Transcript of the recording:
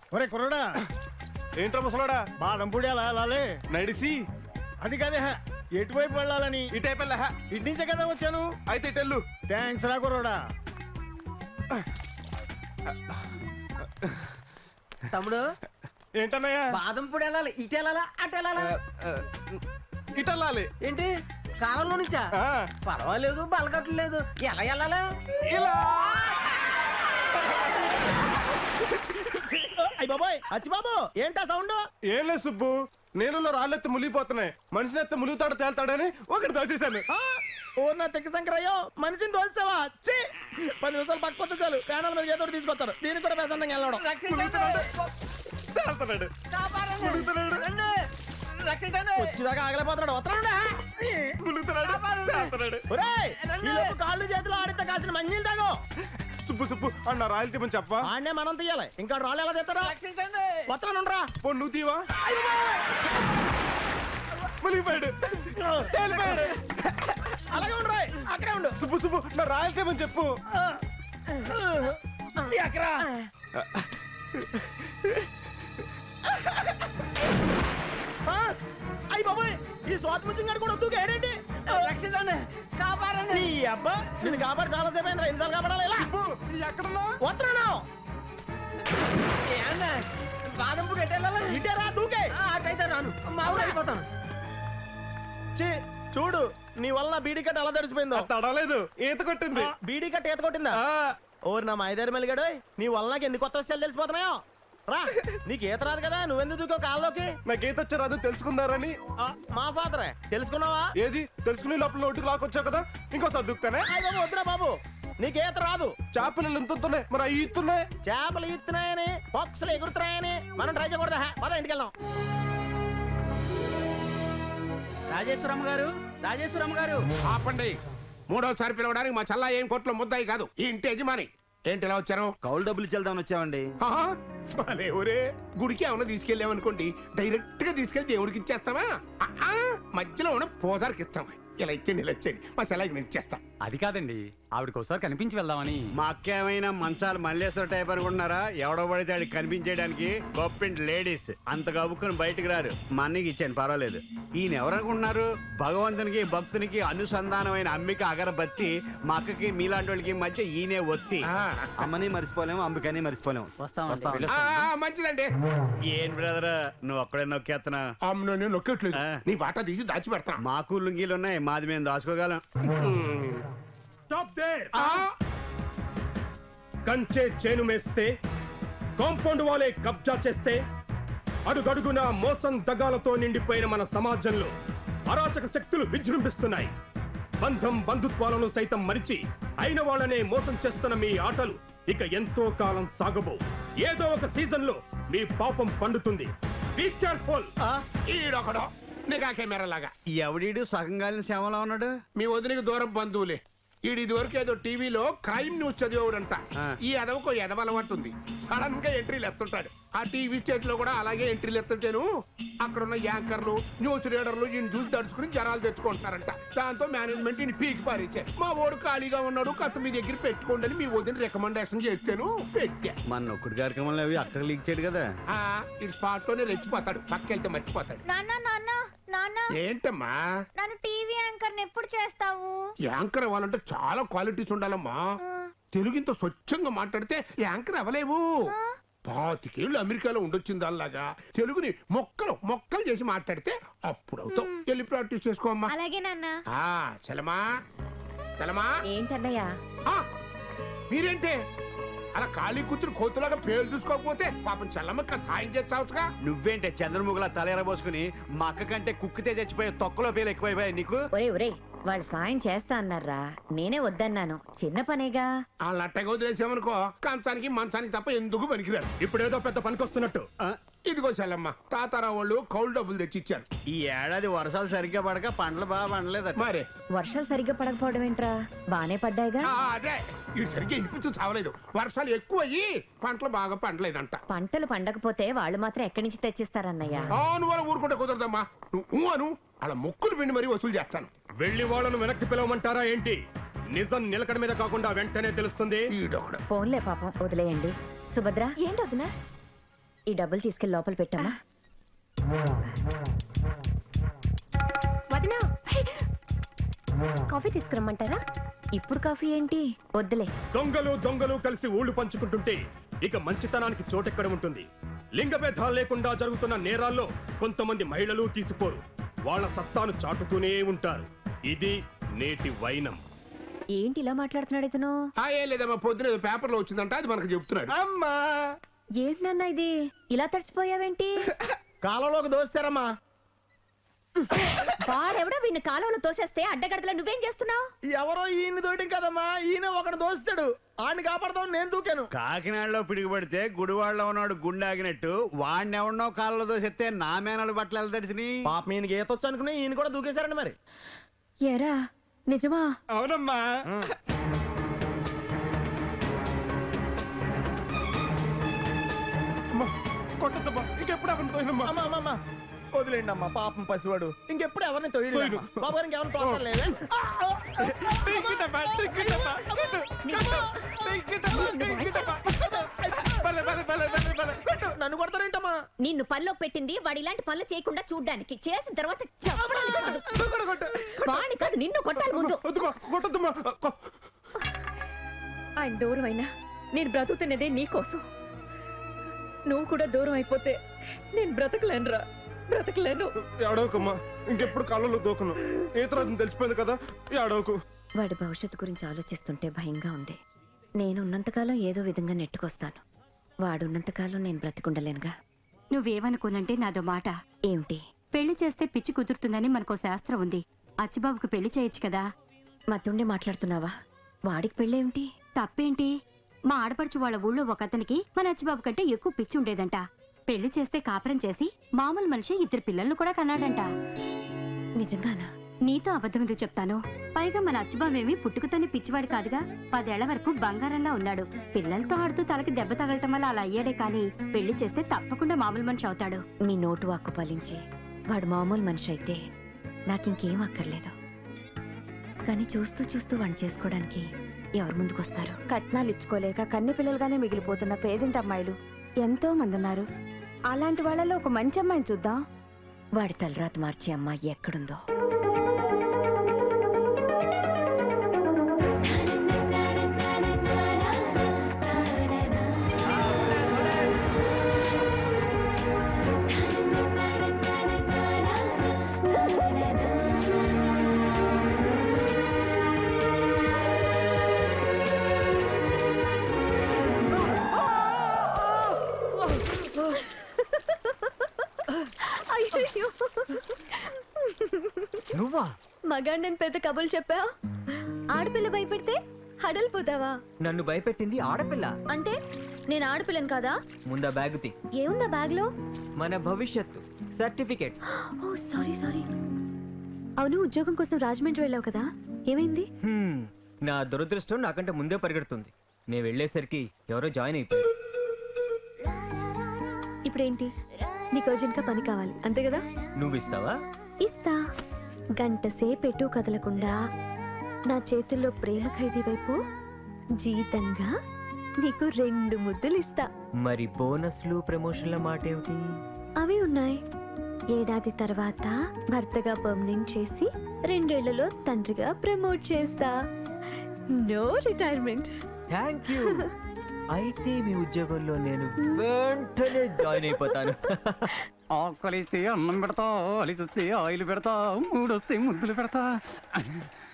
ఒరే కుర్రడా ఏంట్రా ముసలాడా బాదం పొడి అలా వెళ్ళాలి నడిసి అది కదే ఎటువైపు వెళ్ళాలని ఇటైపెళ్ళ ఇటు నుంచే కదా వచ్చాను అయితే ఇటెళ్ళు థ్యాంక్స్ రా కుర్రోడా తమ్ముడు ఏంటన్నయ్యా బాదం పొడి వెళ్ళాలి ఇటు వెళ్ళాలా అటు వెళ్ళాలా ఇటెళ్ళాలి ఏంటి కాలంలో నుంచా ఆ, పర్వాలేదు బలగట్లేదు ఎలా వెళ్ళాలా ఇలా అయ్యి బాబాయ్ అచ్చి బాబు ఏంటా సౌండ్ ఏం లేదు సుబ్బు నీళ్ళలో రాళ్ళెత్తి మునిగిపోతున్నాయి మనిషిని ఎత్తి ములుగుతాడు తేల్తాడని ఒకటి దోసేశాను ఓ నా తెక్క శంకరయ్యో మనిషిని దోచావా ఛీ పది నిమిషాలు పక్కొస్తే చాలు ప్యానల్ మీద ఏదో ఒకటి తీసుకొస్తారు దీనికి కూడా ప్రశాంతంగా వెళ్ళడం తేల్తాడు రక్షించండి రక్షించండి వచ్చేదాకా ఆగలేకపోతున్నాడు వస్తున్నాడు ములుగుతున్నాడు తేల్తాడు ఒరేయ్ ఈ లోపు కాళ్ళు చేతులు ఆడితే కాసిన మంజీలు తాగు సుబ్బు సుబ్బు అన్న రాయలు తీమని చెప్పా ఆడనే మనం తీయాలి ఇంకా రాళ్ళు ఎలా తెస్తారా రక్షించండి వస్తున్నానురా పో నువ్వు తీవా మునిగిపోయాడు తేలిపోయాడు అలాగే ఉండరా అక్కడే ఉండు సుబ్బు సుబ్బు నా రాయలు తీమని చెప్పు ఎక్కరా అయ్యి బాబాయ్ ఈ స్వాతి ముచ్చిన గారు కూడా వద్దు ఏంటి రక్షించండి కాపాడండి నీ అబ్బా నేను కాబట్టి చాలా సేపు అయిందిరా ఎన్నిసార్లు కాపాడాలి ఇలా సుబ్బు ఎక్కడున్నా వస్తున్నాను ఏమన్నా బాదం పొడి ఎటు వెళ్ళాలా ఇటే రా దూకే ఆ, అటైతే రాను మా ఊరు వెళ్ళిపోతాను ఛీ, చూడు నీ వల్ల బీడీ కట్ట ఎలా తడిసిపోయిందో తడలేదు ఈత కొట్టింది ఆ, బీడీ కట్ట ఈత కొట్టిందా ఆ, ఓరు నా మైదారి మెలిగాడు నీ వల్ల నాకు ఎన్ని కొత్త విషయాలు తెలిసిపోతున్నాయో రా నీకు ఈత రాదు కదా నువ్వెందుకు దూకో కాల్లోకి నాకు ఈత వచ్చారు అది తెలుసుకున్నారని ఆ, మా ఫాదరే తెలుసుకున్నావా ఏది తెలుసుకుని లోపల నోటికి లాక్కొచ్చావు కదా ఇంకోసారి దుక్కుతానే అయ్య బాబు వద్దురా బాబు నీకు ఈత రాదు చేపలు ఎంత ఉంటున్నాయి మరి అవి ఈతున్నాయి చేపలు ఈత్తున్నాయని పక్షులు ఎగురుతున్నాయని మనం ట్రై చేయకూడదా పద ఇంటికి వెళ్దాం రాజేశ్వరమ్మ గారు రాజేశ్వరమ్మ గారు ఆపండి మూడోసారి పిలవడానికి మా చల్లా ఏం కోట్లో ముద్దాయి కాదు ఈ ఇంటి యజమాని ఏంటి ఇలా వచ్చారు కౌలు డబ్బులు ఇచ్చేద్దామని వచ్చామండి ఆహా, భలే ఊరే గుడికి ఏమన్నా తీసుకెళ్ళామనుకోండి డైరెక్ట్ గా తీసుకెళ్లి దేవుడికి ఇచ్చేస్తావా ఆ, ఆ, మధ్యలో ఉన్న పోదారికి ఇస్తాం ఇలా ఇచ్చండి ఇలా ఇచ్చండి మా సెలవుకి నేను ఇచ్చేస్తా అది కాదండి ఆవిడకి ఒకసారి కనిపించి వెళ్దామని మా అక్క ఏమైనా మంచాలు మల్లేశ్వర టైప్ అనుకుంటున్నారా ఎవడో పడితే ఆడికి కనిపించేయడానికి గొప్పింటి లేడీస్ అంత గబుక్కుని బయటకు రారు మా అన్నకి ఇచ్చాను పర్వాలేదు ఈయన ఎవరనుకుంటున్నారు భగవంతునికి భక్తునికి అనుసంధానమైన అమ్మిక అగరబత్తి మా అక్కకి మీలాంటి వాళ్ళకి మధ్య ఈయనే ఒత్తి ఆ, అమ్మని మర్చిపోలేము అంబికని మర్చిపోలేము వస్తామండి ఆ, ఆ, మంచిదండి ఏం బ్రదర్ నువ్వు ఒక్కడే నొక్కేస్తున్నా అమ్మ నేను నొక్కట్లేదు ఆ. నీ వాటా తీసి దాచి పెడతా మాకు లుంగీలు ఉన్నాయి మాది మేము దాచుకోగలం స్టాప్ దేర్ ఆ, కంచే చేను మేస్తే కాంపౌండ్ వాలే కబ్జా చేస్తే అడుగడుగునా మోసం దగాలతో నిండిపోయిన మన సమాజంలో అరాచక శక్తులు విజృంభిస్తున్నాయి బంధం బంధుత్వాలను సైతం మరిచి అయిన వాళ్ళనే మోసం చేస్తున్న మీ ఆటలు ఇక ఎంతో కాలం సాగబో ఏదో ఒక సీజన్ లో మీ పాపం పండుతుంది బీ కేర్ఫుల్ ఈడొకడు నిఘా కెమెరా లాగా ఎవడీడు సగం గాలిన సేవలో ఉన్నాడు మీ వదినకి దూరం బంధువులే ఈడు ఇది వరకు ఏదో టీవీలో క్రైమ్ న్యూస్ చదివాడంట ఆ. ఈ ఎదవకో ఎదవ అలవాటు ఉంది సడన్ గా ఎంట్రీలు ఎత్తుంటాడు ఆ టీవీ స్టేట్ లో కూడా అలాగే ఎంట్రీలు ఎత్తుంటాను అక్కడ ఉన్న యాంకర్లు న్యూస్ రీడర్లు ఈయన చూసి దడుచుకుని జనాలు తెచ్చుకుంటున్నారంట దాంతో మేనేజ్మెంట్ ఈయన పీకి పారేశారు మా ఓడు ఖాళీగా ఉన్నాడు కథ మీ దగ్గర పెట్టుకోండి అని మీ వదిన రికమెండేషన్ చేస్తాను పెట్టా మన నొక్కుడు కార్యక్రమంలో అవి అక్కడ లీక్ చేయడు కదా ఆ, ఈ స్పాట్ లోనే రెచ్చిపోతాడు పక్కెళ్తే మర్చిపోతాడు నాన్న నాన్న నాన్న ఏంటమ్మా నన్ను టీవీ యాంకర్ ఎప్పుడు చేస్తావు యాంకర్ అవ్వాలంటే చాలా క్వాలిటీస్ ఉండాలమ్మా తెలుగు ఇంత స్వచ్ఛంగా మాట్లాడితే యాంకర్ అవ్వలేవు పాతికేళ్ళు అమెరికాలో ఉండొచ్చింది అలాగా తెలుగుని మొక్కలు మొక్కలు చేసి మాట్లాడితే అప్పుడు అవుతావు వెళ్ళి ప్రాక్టీస్ చేసుకోమ్మా అలాగే నాన్న ఆ చలమా చలమా ఏంటన్నయ్యా ఆ, మీరేంటే అలా ఖాళీ కూర్చుని కోతులాగా పేరు చూసుకోకపోతే పాపం చల్లమ్మక్క సాయం చేస్తావుగా నువ్వేంటే చంద్రముఖిలా తల ఎరబోసుకుని మా అక్క కంటే కుక్కితే చచ్చిపోయే తొక్కలో పేలు ఎక్కువైపోయాయి నీకు ఒరే ఒరే వాళ్ళు సాయం చేస్తా అన్నారా నేనే వద్దన్నాను చిన్న పనేగా వాళ్ళ అట్టగా వదిలేసామనుకో కంచానికి మంచానికి తప్ప ఎందుకు పనికిరారు ఇప్పుడేదో పెద్ద పనికొస్తున్నట్టు ఆ, ఇదిగో చల్లమ్మ తాతారా వాళ్ళు కౌలు డబ్బులు తెచ్చిచ్చారు ఈ ఏడాది వర్షాలు సరిగ్గా పడక పంటలు బాగా పండలేదట మరే వర్షాలు సరిగ్గా పడకపోవడం ఏంట్రా బానే పడ్డాయిగా ఆ, అదే ఇది సరిగ్గా వినిపించు చావలేదు వర్షాలు ఎక్కువ అయ్యి పంటలు బాగా పండలేదంట పంటలు పండకపోతే వాళ్ళు మాత్రం ఎక్కడి నుంచి తెచ్చిస్తారన్నయ్య ఆ నువ్వు అలా ఊరుకుంటే కుదరదమ్మా నువ్వు ఊ అను అలా ముక్కులు పిండి మరీ వసూలు చేస్తాను వెళ్ళి వాళ్ళను వెనక్కి పిలవమంటారా ఏంటి నిజం నిలకడ మీద కాకుండా వెంటనే తెలుస్తుంది ఈడొకడు ఫోన్లే పాపం వదిలేయండి సుభద్ర ఏంటి వదినా ఈ డబ్బులు తీసుకెళ్లి లోపల పెట్టామా వదినా కాఫీ తీసుకురమ్మంటారా ఇప్పుడు కాఫీ ఏంటి వద్దులే దొంగలు దొంగలు కలిసి ఊళ్ళు పంచుకుంటుంటే ఇక మంచితనానికి చోటెక్కడ ఉంటుంది లింగ భేదాలు లేకుండా జరుగుతున్న నేరాల్లో కొంతమంది మహిళలు తీసిపోరు వాళ్ళ సత్తాను చాటుతూనే ఉంటారు ఇది నేటి వైనం ఏంటి ఇలా మాట్లాడుతున్నాడు ఇతను ఆ, ఏం లేదమ్మా పొద్దున ఏదో పేపర్లో వచ్చిందంట అది మనకు చెప్తున్నాడు అమ్మా ఏంటి నాన్న ఇది ఇలా తడిచిపోయావేంటి కాలంలోకి దోస్తారమ్మా వాడెవడో వీడిని కాలంలో తోసేస్తే అడ్డగడతలో నువ్వేం చేస్తున్నావు ఎవరో ఈయన్ని దోయటం కదమ్మా ఈయన ఒకడు దోస్తాడు ఆడిని కాపాడదాం నేను దూకాను కాకినాడలో పిడుగుపడితే గుడివాడలో ఉన్నాడు గుండాగినట్టు వాడిని ఎవడనో కాళ్ళలో దోసెత్తే నా మేనలు బట్టలు తడిసిని పాప ఈయనకి ఈతొచ్చు అనుకుని ఈయన కూడా దూకేశారండి మరి ఎరా నిజమా అవునమ్మా కొట్టద్దమ్మా ఇంకెప్పుడు ఎవరిని తోయినమ్మా అమ్మా అమ్మా అమ్మా వదిలేండి అమ్మా పాపం పసివాడు ఇంకెప్పుడు ఎవరిని తొయ్యలేదు బాబు గారికి ఎవరిని తోస్తలేవే నన్ను కొడతారేంటమ్మా నిన్ను పనిలోకి పెట్టింది వాడు ఇలాంటి పనులు చేయకుండా చూడ్డానికి చేసిన తర్వాత చెప్పడానికి కాదు. వాడిని కాదు నిన్ను కొట్టాలి ముందు కొట్టద్దమ్మా ఆయన దూరం అయినా నేను బ్రతుకుతున్నదే నీకోసం నువ్వు కూడా దూరం అయిపోతే నేను బ్రతకలేనురా బ్రతకలేను ఏడవకమ్మా ఇంకెప్పుడు కాలంలో దూకను ఈతరాజు తెలిసిపోయింది కదా ఏడవకు వాడి భవిష్యత్తు గురించి ఆలోచిస్తుంటే భయంగా ఉంది నేను ఉన్నంతకాలం ఏదో విధంగా నెట్టుకొస్తాను వాడున్నంతకాలం నేను బ్రతికుండలేనుగా నువ్వేమనుకోనంటే నాదో మాట ఏమిటి పెళ్లి చేస్తే పిచ్చి కుదురుతుందని మనకో శాస్త్రం ఉంది అచ్చిబాబుకు పెళ్లి చేయొచ్చు కదా మతుండే మాట్లాడుతున్నావా వాడికి పెళ్ళేమిటి తప్పేంటి మా ఆడపడుచు వాళ్ళ ఊళ్ళో ఒక అతనికి మన అచ్చిబాబు కంటే ఎక్కువ పిచ్చి ఉండేదంట పెళ్లి చేస్తే కాపురం చేసి మామూలు మనిషి ఇద్దరు పిల్లల్ని కూడా కన్నాడంట నిజంగానా నీతో అబద్ధం ఎందుకు చెప్తాను పైగా మన అచ్చిబాబేమి పుట్టుకతోనే పిచ్చివాడు కాదుగా పదేళ్ల వరకు బంగారంలా ఉన్నాడు పిల్లలతో ఆడుతూ తలకి దెబ్బ తగలటం వల్ల అలా అయ్యాడే కానీ పెళ్లి చేస్తే తప్పకుండా మామూలు మనిషి అవుతాడు మీ నోటు వాక్కు పాలించి వాడు మామూలు మనిషి అయితే నాకింకేం అక్కర్లేదు కానీ చూస్తూ చూస్తూ వాణ్ణి చేసుకోవడానికి ఎవరు ముందుకొస్తారు కట్నాలు ఇచ్చుకోలేక కన్ని పిల్లలుగానే మిగిలిపోతున్న పేదింటి అమ్మాయిలు ఎంతో మంది ఉన్నారు అలాంటి వాళ్ళలో ఒక మంచి అమ్మాయిని చూద్దాం వాడి తలరాత మార్చే అమ్మాయి ఎక్కడుందో అయ్యో నువ్వా మగాడు నేను పెద్ద కబుర్లు చెప్పా ఆడపిల్ల భయపెడితే హడలిపోతావా నన్ను భయపెట్టింది ఆడపిల్ల అంటే నేను ఆడపిల్లను కదా ముందా బ్యాగు తీ ఏముందా బ్యాగ్ లో మన భవిష్యత్తు సర్టిఫికెట్స్ ఓ సారీ సారీ అవును ఉద్యోగం కోసం రాజమండ్రి వెళ్ళావు కదా ఏమైంది హ్మ్, నా దురదృష్టం నాకంటే ముందే పరిగెడుతుంది నేను వెళ్ళేసరికి ఎవరో జాయిన్ అయిపోయారు ఇప్పుడేంటి నీకు అర్జెంట్గా పని కావాలి అంతే కదా నువ్వు ఇస్తావా ఇస్తా గంట సేపు ఎటు కదలకుండా నా చేతుల్లో ప్రేమ ఖైదీ వైపు జీతంగా నీకు రెండు ముద్దులు ఇస్తా మరి బోనస్లు ప్రమోషన్ల మాట ఏమిటి అవి ఉన్నాయి ఏడాది తర్వాత భర్తగా పర్మనెంట్ చేసి రెండేళ్లలో తండ్రిగా ప్రమోట్ చేస్తా నో రిటైర్మెంట్ థ్యాంక్ యూ అయితే మీ ఉద్యోగంలో నేను వెంటనే జాయిన్ అయిపోతాను ఆకలిస్తే అన్నం పెడతా అలిసి వస్తే ఆయిల్ పెడతా మూడొస్తే ముద్దులు పెడతా